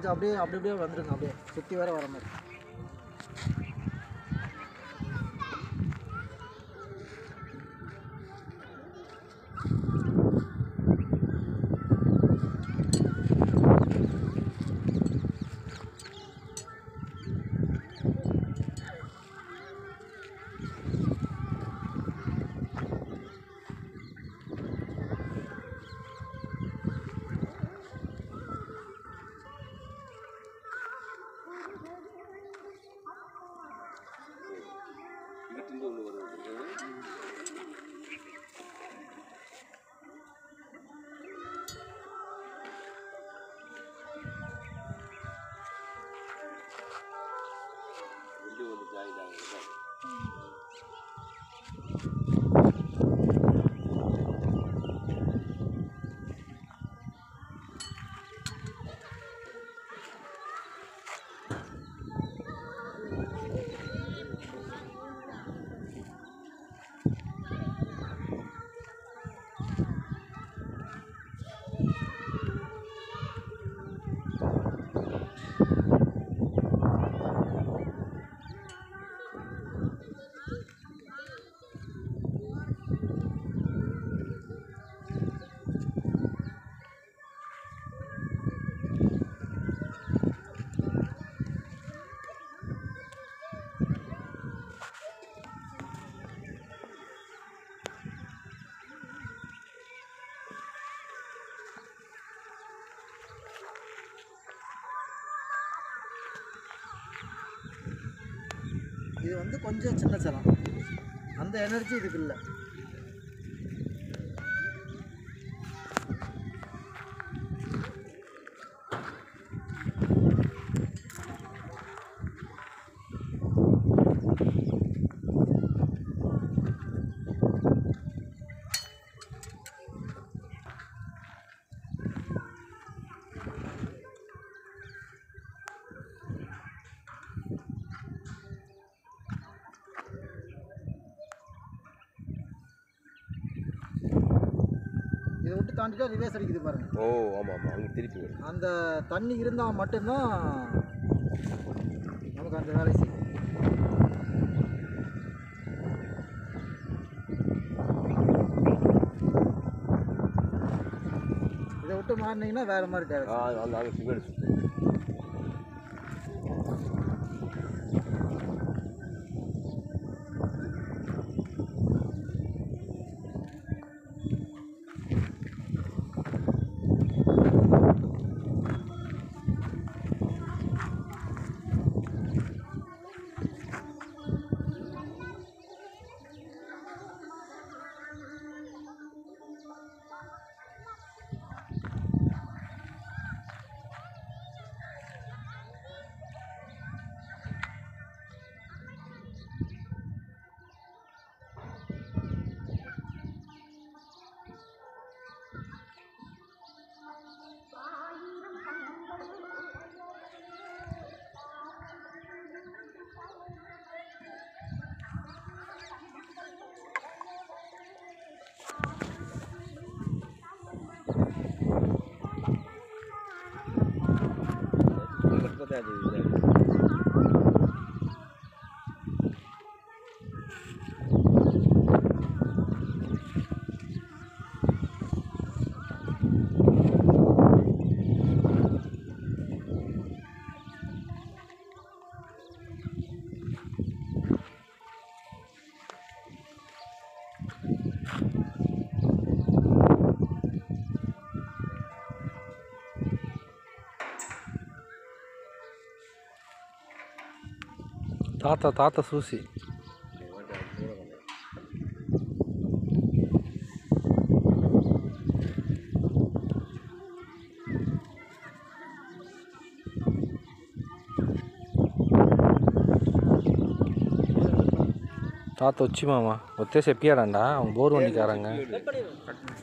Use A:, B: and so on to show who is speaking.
A: கொஞ்சம் அப்படியே அப்படி அப்படியே வந்துருங்க அப்படியே சுற்றி வேற வர மாதிரி
B: வீட்டில் ஒன்று வருவது ரெண்டு ஒன்று ஜாயின் ஆகுது
A: இது வந்து கொஞ்சம் சின்ன சலம் அந்த எனர்ஜி இதுக்கு இல்லை இதை விட்டு தாண்டிட்டா ரிவேஸ் அடிக்குது பாருங்க
B: ஓ ஆமாம் ஆமாம் அங்கே திருப்பி வரும்
A: அந்த தண்ணி இருந்தால் மட்டும்தான் நமக்கு அந்த வேலை செய்யும் இதை விட்டு மாறினீங்கன்னா வேறு மாதிரி
B: ஆ
A: டேரக்ட்
B: அந்த அங்கே சிக்னல் முப்பத்தாறு இது
C: தாத்தா தாத்தா சூசி తాత వచ్చి మామ వచ్చేసి ఎప్పియాడంట బోర్ వండికారంగా
A: கட் பண்ணிடுங்க